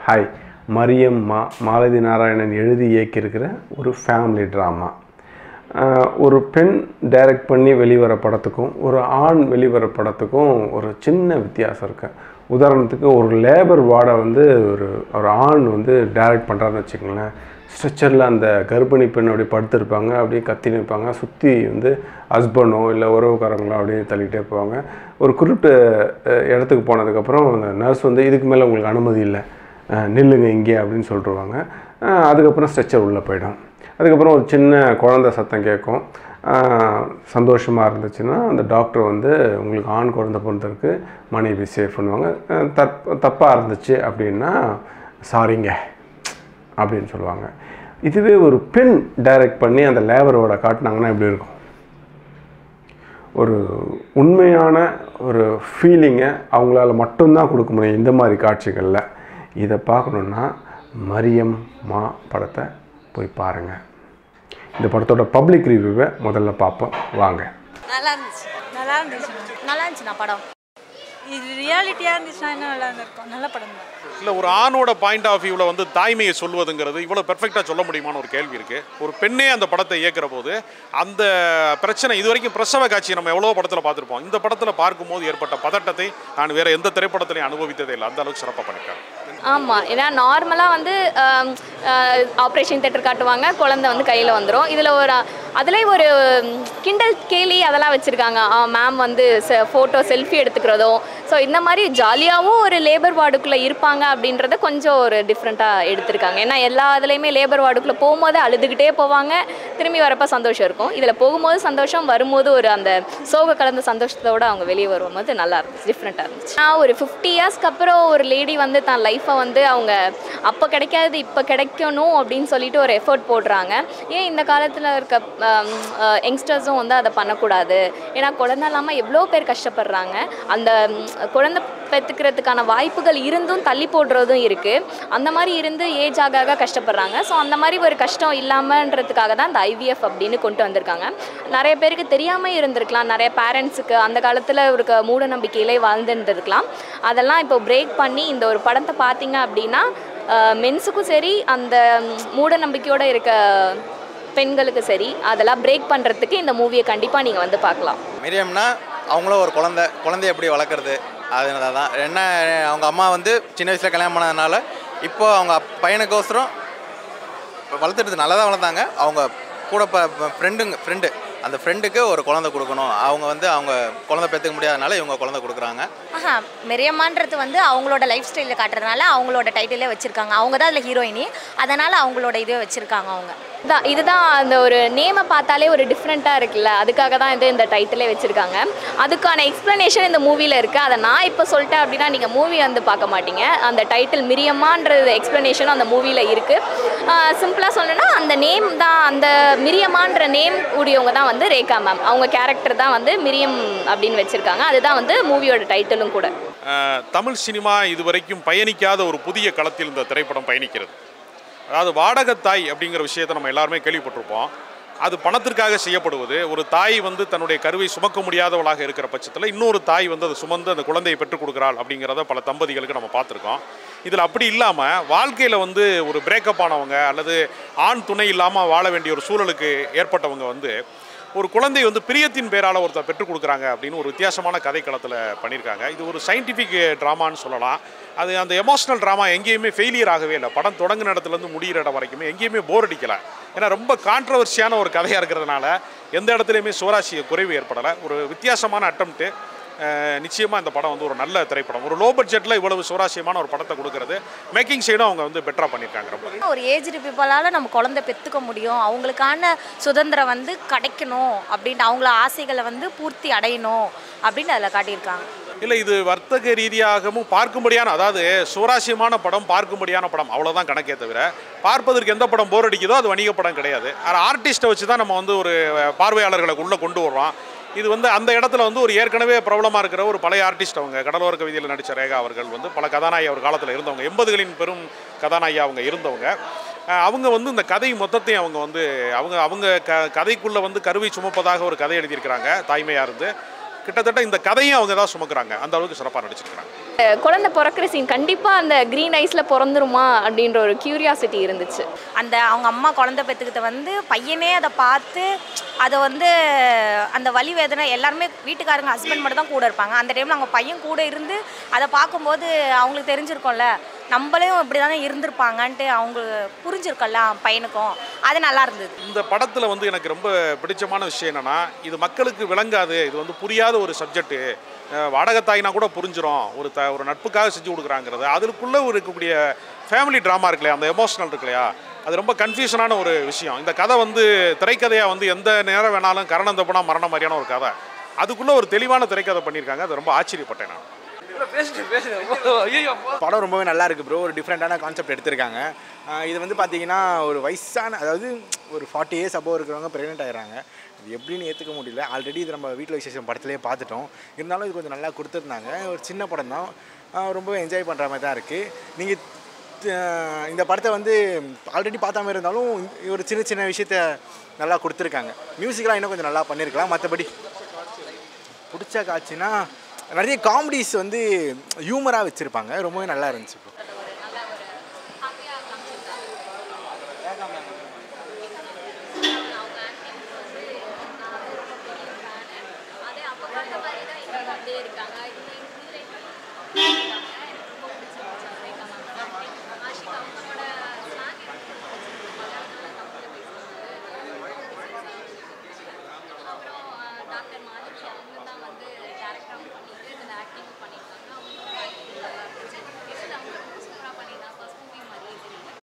Hi Mariam மா மாலதி நாராயணன் எழுதி இயக்கியிருக்கிற ஒரு ஃபேமிலி ட்ராமா ஒரு பெண் டைரக்ட் பண்ணி வெளிவர படத்துக்கும் ஒரு ஆண் வெளிவர படத்துக்கும் ஒரு சின்ன வித்தியாசம் இருக்கு உதாரணத்துக்கு ஒரு லேபர் வார்டை வந்து ஒரு ஒரு ஆண் வந்து டைரக்ட் பண்ணுறாருன்னு வச்சுக்கோங்களேன் ஸ்ட்ரெச்சரில் அந்த கர்ப்பிணி பெண் அப்படி படுத்திருப்பாங்க அப்படியே கத்தி நிற்பாங்க சுற்றி வந்து ஹஸ்பண்டோ இல்லை உறவுக்காரங்களோ அப்படியே தள்ளிக்கிட்டே போவாங்க ஒரு குறிப்பிட்ட அஹ், இடத்துக்கு போனதுக்கப்புறம் அந்த நர்ஸ் வந்து இதுக்கு மேலே உங்களுக்கு அனுமதி இல்லை அஹ், நில்லுங்க இங்கே அப்படின்னு சொல்லிட்டுருவாங்க அஹ், அதுக்கப்புறம் ஸ்ட்ரெச்சர் உள்ளே போயிடும் அதுக்கப்புறம் ஒரு சின்ன குழந்தை சத்தம் கேட்கும் சந்தோஷமாக இருந்துச்சுன்னா அந்த டாக்டர் வந்து உங்களுக்கு ஆண் குழந்தை பிறந்திருக்கு மனைவி சேஃப் பண்ணுவாங்க அஹ், தப் தப்பாக இருந்துச்சு அப்படின்னா சாரிங்க அப்படின்னு சொல்லுவாங்க இதுவே ஒரு பெண் டைரக்ட் பண்ணி அந்த லேபரோட காட்டினாங்கன்னா எப்படி இருக்கும் ஒரு உண்மையான ஒரு ஃபீலிங்கை அவங்களால மட்டும்தான் கொடுக்க முடியும் இந்த மாதிரி காட்சிகளில் இதை பார்க்கணுன்னா மரியம் மா படத்தை போய் பாருங்கள் இந்த படத்தோட பப்ளிக் ரிவ்யூவை முதல்ல பார்ப்போம் வாங்க நல்லா இருந்துச்சு நல்லா இருந்துச்சு நல்லா இருந்துச்சுண்ணா படம் இது ரியாலிட்டியாக இருந்துச்சுன்னா இன்னும் நல்லா இருந்திருக்கும் நல்ல படம் தான் இல்லை ஒரு ஆணோட பாயிண்ட் ஆஃப் வியூவில் வந்து தாய்மையை சொல்வதுங்கிறது இவ்வளோ பெர்ஃபெக்டாக சொல்ல முடியுமான்னு ஒரு கேள்வி இருக்குது ஒரு பெண்ணே அந்த படத்தை இயக்குற போது அந்த பிரச்சனை இது வரைக்கும் பிரசவ காட்சி நம்ம எவ்வளோ படத்தில் பார்த்துருப்போம் இந்த படத்தில் பார்க்கும்போது ஏற்பட்ட பதட்டத்தை நான் வேறு எந்த திரைப்படத்திலையும் அனுபவித்ததே இல்லை அந்த அளவுக்கு சிறப்பாக பண்ணியிருக்காங்க ஆமாம் ஏன்னா நார்மலாக வந்து ஆப்ரேஷன் தேட்டர் காட்டுவாங்க குழந்தை வந்து கையில் வந்துடும் இதில் ஒரு அதில் ஒரு ம், கிண்டல் கேலி அதெல்லாம் வச்சுருக்காங்க மேம் வந்து ஃபோட்டோ செல்ஃபி எடுத்துக்கிறதும் ஸோ இந்த மாதிரி ஜாலியாகவும் ஒரு லேபர் வார்டுக்குள்ளே இருப்பாங்க அப்படின்றத கொஞ்சம் ஒரு டிஃப்ரெண்ட்டாக எடுத்திருக்காங்க ஏன்னா எல்லா இதுலேயுமே லேபர் வார்டுக்குள்ளே போகும்போது அழுதுகிட்டே போவாங்க திரும்பி வரப்போ சந்தோஷம் இருக்கும் இதில் போகும்போது சந்தோஷம் வரும்போது ஒரு அந்த சோக கலந்த சந்தோஷத்தோட அவங்க வெளியே வரும்போது நல்லா இருந்துச்சு டிஃப்ரெண்ட்டாக இருந்துச்சு நான் ஒரு ஃபிஃப்டி இயர்ஸ்க்கு அப்புறம் ஒரு லேடி வந்து தான் லைஃப்பை வந்து அவங்க அப்போ கிடைக்காதது இப்போ கிடைக்கணும் அப்படின்னு சொல்லிட்டு ஒரு எஃபர்ட் போடுறாங்க ஏன் இந்த காலத்தில் இருக்க யங்ஸ்டர்ஸும் வந்து அதை பண்ணக்கூடாது ஏன்னா குழந்தை இல்லாமல் எவ்வளோ பேர் கஷ்டப்படுறாங்க அந்த ம், குழந்தை பெற்றுக்கிறதுக்கான வாய்ப்புகள் இருந்தும் தள்ளி போடுறதும் இருக்குது அந்த மாதிரி இருந்து ஏஜ் ஆக ஆக கஷ்டப்படுறாங்க ஸோ அந்த மாதிரி ஒரு கஷ்டம் இல்லாமன்றதுக்காக தான் இந்த ஐவிஎஃப் அப்படின்னு கொண்டு வந்திருக்காங்க நிறைய பேருக்கு தெரியாமல் இருந்திருக்கலாம் நிறைய பேரண்ட்ஸுக்கு அந்த காலத்தில் இருக்க மூட நம்பிக்கையிலே வாழ்ந்துருந்துருக்கலாம் அதெல்லாம் இப்போ பிரேக் பண்ணி இந்த ஒரு படத்தை பார்த்தீங்க அப்படின்னா மென்ஸுக்கும் சரி அந்த ம், மூட நம்பிக்கையோடு இருக்க பெண்களுக்கு சரி அதெல்லாம் பிரேக் பண்ணுறதுக்கு இந்த மூவியை கண்டிப்பாக நீங்கள் வந்து பார்க்கலாம் மிரியம்னா அவங்களும் ஒரு குழந்தை குழந்தைய எப்படி வளர்க்குறது அதனால தான் என்ன அவங்க அம்மா வந்து சின்ன வயசில் கல்யாணம் பண்ணதுனால இப்போ அவங்க அப்- பையனுக்கோசரம் வளர்த்துறது நல்லா தான் வளர்த்தாங்க அவங்க கூட இப்போ ஃப்ரெண்டுங்க ஃப்ரெண்டு அந்த ஃப்ரெண்டுக்கு ஒரு குழந்தை கொடுக்கணும் அவங்க வந்து அவங்க குழந்தை பெற்றுக்க முடியாதனால இவங்க குழந்தை கொடுக்குறாங்க ஆஹா மெரியம்மான்றது வந்து அவங்களோட லைஃப் ஸ்டைலில் காட்டுறதுனால அவங்களோட டைட்டிலே வச்சுருக்காங்க அவங்க தான் அதில் ஹீரோயினி அதனால் அவங்களோட இதே வச்சுருக்காங்க அவங்க தான் இதுதான் அந்த ஒரு நேமை பார்த்தாலே ஒரு டிஃப்ரெண்ட்டாக இருக்குல்ல அதுக்காக தான் இது இந்த டைட்டிலே வச்சுருக்காங்க அதுக்கான எக்ஸ்ப்ளனேஷன் இந்த மூவியில் இருக்குது அதை நான் இப்போ சொல்லிட்டேன் அப்படின்னா நீங்கள் மூவி வந்து பார்க்க மாட்டீங்க அந்த டைட்டில் மிரியம்மான்றது எக்ஸ்ப்ளனேஷனும் அந்த மூவியில் இருக்குது சிம்பிளாக சொல்லணும்னா அந்த நேம் தான் அந்த மிரியம்மான்ற நேம் உடையவங்க தான் வந்து ரேகா மேம் அவங்க கேரக்டர் தான் வந்து மிரியம் அப்படின்னு வச்சுருக்காங்க அதுதான் வந்து மூவியோட டைட்டிலும் கூட அஹ், தமிழ் சினிமா இதுவரைக்கும் பயணிக்காத ஒரு புதிய களத்தில் இந்த திரைப்படம் பயணிக்கிறது அதாவது வாடகத்தாய் அப்படிங்கிற விஷயத்தை நம்ம எல்லாருமே கேள்விப்பட்டிருப்போம் அது பணத்திற்காக செய்யப்படுவது ஒரு தாய் வந்து தன்னுடைய கருவை சுமக்க முடியாதவளாக இருக்கிற பட்சத்தில் இன்னொரு தாய் வந்து அதை சுமந்து அந்த குழந்தையை பெற்றுக் கொடுக்குறாள் அப்படிங்கிறத பல தம்பதிகளுக்கு நம்ம பார்த்துருக்கோம் இதில் அப்படி இல்லாமல் வாழ்க்கையில் வந்து ஒரு பிரேக்கப் ஆனவங்க அல்லது ஆண் துணை இல்லாமல் வாழ வேண்டிய ஒரு சூழலுக்கு ஏற்பட்டவங்க வந்து ஒரு குழந்தை வந்து பிரியத்தின் பேரால் ஒருத்தர் பெற்றுக் கொடுக்குறாங்க அப்படின்னு ஒரு வித்தியாசமான கதைக்களத்தில் பண்ணியிருக்காங்க இது ஒரு சயின்டிஃபிக் ட்ராமான்னு சொல்லலாம் அது அந்த எமோஷனல் ட்ராமா எங்கேயுமே ஃபெயிலியர் ஆகவே இல்லை படம் தொடங்கின இடத்துலேருந்து முடிகிற இடம் வரைக்குமே எங்கேயுமே போர் அடிக்கலை ஏன்னா ரொம்ப கான்ட்ரவர்சியான ஒரு கதையாக இருக்கிறதுனால எந்த இடத்துலையுமே சுவராசிய குறைவு ஏற்படலை ஒரு வித்தியாசமான அட்டம்ப்ட்டு நிச்சயமாக இந்த படம் வந்து ஒரு நல்ல திரைப்படம் ஒரு லோ பட்ஜெட்டில் இவ்வளவு சுவராசியமான ஒரு படத்தை கொடுக்கறது மேக்கிங் சைடும் அவங்க வந்து பெட்டராக பண்ணியிருக்காங்க ரொம்ப ஒரு ஏஜ்டு பீப்புளால் நம்ம குழந்தை பெற்றுக்க முடியும் அவங்களுக்கான சுதந்திரம் வந்து கிடைக்கணும் அப்படின்ட்டு அவங்கள ஆசைகளை வந்து பூர்த்தி அடையணும் அப்படின்னு அதில் காட்டியிருக்காங்க இல்லை இது வர்த்தக ரீதியாகவும் பார்க்கும்படியான அதாவது சுவராசியமான படம் பார்க்கும்படியான படம் அவ்வளோதான் கணக்கே தவிர பார்ப்பதற்கு எந்த படம் போர் அடிக்குதோ அது வணிக படம் கிடையாது ஆனால் ஆர்டிஸ்ட்டை வச்சு தான் நம்ம வந்து ஒரு பார்வையாளர்களை உள்ளே கொண்டு வர்றோம் இது வந்து அந்த இடத்துல வந்து ஒரு ஏற்கனவே பிரபலமாக இருக்கிற ஒரு பழைய ஆர்டிஸ்ட் அவங்க கடலோர கவிதையில் நடித்த ரேகா அவர்கள் வந்து பல கதாநாயகி அவர் காலத்தில் இருந்தவங்க எண்பதுகளின் பெரும் கதாநாயகி அவங்க இருந்தவங்க அஹ் அவங்க வந்து இந்த கதை மொத்தத்தையும் அவங்க வந்து அவங்க அவங்க க கதைக்குள்ளே வந்து கருவை சுமப்பதாக ஒரு கதை எழுதியிருக்கிறாங்க தாய்மையாக இருந்து கிட்டத்தட்ட இந்த கதையும் அவங்க தான் சுமக்குறாங்க அந்த அளவுக்கு சிறப்பாக நடிச்சிருக்கிறாங்க குழந்தை பிறக்கிற சீன் கண்டிப்பாக அந்த க்ரீன் ஐஸில் பிறந்துருமா அப்படின்ற ஒரு கியூரியாசிட்டி இருந்துச்சு அந்த அவங்க அம்மா குழந்தை பெற்றுக்கிட்ட வந்து பையனே அதை பார்த்து அதை வந்து அந்த வலி வேதனை எல்லாருமே வீட்டுக்காரங்க ஹஸ்பண்ட் மட்டும் தான் கூட இருப்பாங்க அந்த டைமில் அவங்க பையன் கூட இருந்து அதை பார்க்கும்போது அவங்களுக்கு தெரிஞ்சிருக்கும்ல நம்மளையும் இப்படி தானே இருந்திருப்பாங்கன்ட்டு அவங்களுக்கு புரிஞ்சிருக்கோம்ல பையனுக்கும் அது நல்லா இருந்தது இந்த படத்தில் வந்து எனக்கு ரொம்ப பிடிச்சமான விஷயம் என்னென்னா இது மக்களுக்கு விளங்காது இது வந்து புரியாத ஒரு சப்ஜெக்ட்டு வாடகத்தாயினா கூட புரிஞ்சிரும் ஒரு த ஒரு நட்புக்காக செஞ்சு கொடுக்குறாங்கிறது அதுக்குள்ளே இருக்கக்கூடிய ஃபேமிலி ட்ராமா இருக்கு இல்லையா அந்த எமோஷனல் இருக்கு இல்லையா அது ரொம்ப கன்ஃபியூஷனான ஒரு விஷயம் இந்த கதை வந்து திரைக்கதையாக வந்து எந்த நேரம் வேணாலும் கரணம் தப்புனா மரணம் மாதிரியான ஒரு கதை அதுக்குள்ளே ஒரு தெளிவான திரைக்கதை பண்ணியிருக்காங்க அது ரொம்ப ஆச்சரியப்பட்டேன் நான் படம் ரொம்பவே நல்லா இருக்கு ப்ரோ ஒரு டிஃப்ரெண்ட்டான கான்செப்ட் எடுத்திருக்காங்க ஆஹ் இது வந்து பார்த்தீங்கன்னா ஒரு வயசான அதாவது ஒரு ஃபார்ட்டி இயர்ஸ் அபோவ் இருக்கிறவங்க ப்ரெக்னென்ட் ஆயிடுறாங்க இது எப்படின்னு ஏற்றுக்க முடியல ஆல்ரெடி இது நம்ம வீட்டில் விசேஷம் படத்துலேயே பார்த்துட்டோம் இருந்தாலும் இது கொஞ்சம் நல்லா கொடுத்துருந்தாங்க ஒரு சின்ன படம் தான் ஆஹ் ரொம்ப என்ஜாய் பண்ணுற மாதிரி தான் இருக்குது நீங்கள் இந்த படத்தை வந்து ஆல்ரெடி பார்த்த மாதிரி இருந்தாலும் ஒரு சின்ன சின்ன விஷயத்த நல்லா கொடுத்துருக்காங்க மியூசிக்லாம் இன்னும் கொஞ்சம் நல்லா பண்ணியிருக்கலாம் மற்றபடி பிடிச்ச காட்சினா நிறைய காமெடிஸ் வந்து ஹியூமராக வச்சுருப்பாங்க ரொம்பவே நல்லா இருந்துச்சு bro.